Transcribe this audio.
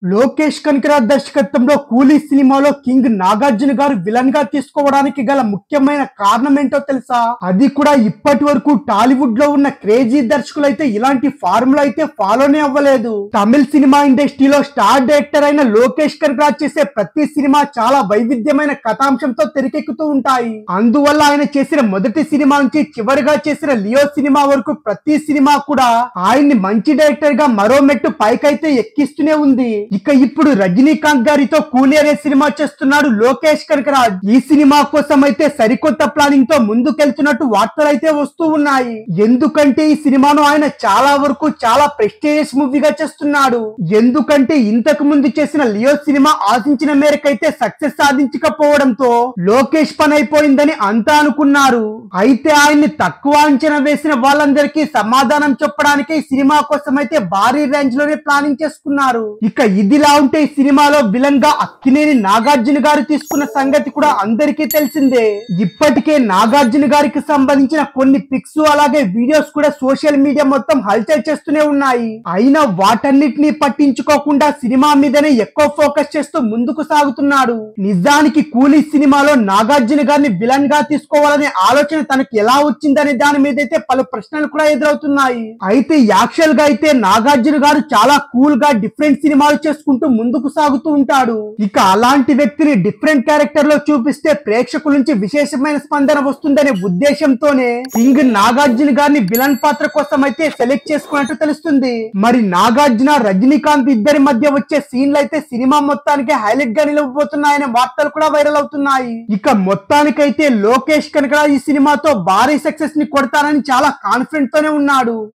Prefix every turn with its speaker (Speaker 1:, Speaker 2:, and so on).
Speaker 1: లోకేష్ కనకరాజ్ దర్శకత్వంలో కూలీ సినిమాలో కింగ్ నాగార్జున గారు విలన్ గా తీసుకోవడానికి గల ముఖ్యమైన కారణం ఏంటో తెలుసా అది కూడా ఇప్పటి వరకు టాలీవుడ్ లో ఉన్న క్రేజీ దర్శకులు అయితే ఇలాంటి ఫార్ములా అయితే ఫాలోనే అవ్వలేదు తమిళ సినిమా ఇండస్ట్రీలో స్టార్ డైరెక్టర్ అయిన లోకేష్ కనకరాజ్ చేసే ప్రతి సినిమా చాలా వైవిధ్యమైన కథాంశంతో తెరకెక్కుతూ ఉంటాయి అందువల్ల ఆయన చేసిన మొదటి సినిమా నుంచి చివరిగా చేసిన లియో సినిమా వరకు ప్రతి సినిమా కూడా ఆయన్ని మంచి డైరెక్టర్ గా మరో మెట్టు పైకైతే ఎక్కిస్తూనే ఉంది ఇక ఇప్పుడు రజనీకాంత్ గారితో కూలీ అనే సినిమా చేస్తున్నాడు లోకేష్ కనకరాజ్ ఈ సినిమా కోసం అయితే సరికొత్త ప్లానింగ్ తో ముందుకెళ్తున్నట్టు వార్తలు అయితే వస్తూ ఉన్నాయి ఎందుకంటే ఈ సినిమాను ఆయన చాలా వరకు చాలా ప్రెస్టీజియస్ మూవీగా చేస్తున్నాడు ఎందుకంటే ఇంతకు ముందు చేసిన లియో సినిమా ఆశించిన మేరకైతే సక్సెస్ సాధించకపోవడంతో లోకేష్ పని అయిపోయిందని అంతా అనుకున్నారు అయితే ఆయన్ని తక్కువ అంచనా వేసిన వాళ్ళందరికీ సమాధానం చెప్పడానికి ఈ సినిమా కోసం అయితే భారీ రేంజ్ లోనే ప్లానింగ్ చేసుకున్నారు ఇక ఇదిలా ఉంటే ఈ సినిమాలో విలన్ గా అక్కినేని నాగార్జున గారు తీసుకున్న సంగతి కూడా అందరికీ తెలిసిందే ఇప్పటికే నాగార్జున గారికి సంబంధించిన కొన్ని పిక్స్ అలాగే వీడియోస్ కూడా సోషల్ మీడియా మొత్తం హల్చల్ చేస్తూనే ఉన్నాయి అయినా వాటన్నిటిని పట్టించుకోకుండా సినిమా మీదనే ఎక్కువ ఫోకస్ చేస్తూ ముందుకు సాగుతున్నాడు నిజానికి కూలీ సినిమాలో నాగార్జున గారిని విలన్ గా తీసుకోవాలనే ఆలోచన తనకి ఎలా వచ్చిందనే దాని మీద అయితే పలు ప్రశ్నలు కూడా ఎదురవుతున్నాయి అయితే యాక్చువల్ గా అయితే నాగార్జున గారు చాలా కూల్ గా డిఫరెంట్ సినిమాలు చేసుకుంటూ ముందుకు సాగుతూ ఉంటాడు ఇక అలాంటి వ్యక్తిని డిఫరెంట్ క్యారెక్టర్ లో చూపిస్తే ప్రేక్షకుల నుంచి విశేషమైన స్పందన వస్తుందనే ఉద్దేశంతోనే కింగ్ నాగార్జున గారిని విలన్ పాత్ర కోసం అయితే సెలెక్ట్ చేసుకున్నట్టు తెలుస్తుంది మరి నాగార్జున రజనీకాంత్ ఇద్దరి మధ్య వచ్చే సీన్లు అయితే సినిమా మొత్తానికి హైలైట్ గా నిలవబోతున్నాయనే వార్తలు కూడా వైరల్ అవుతున్నాయి ఇక మొత్తానికైతే లోకేష్ కనకరాజ్ ఈ సినిమాతో భారీ సక్సెస్ ని కొడతానని చాలా కాన్ఫిడెంట్ తోనే ఉన్నాడు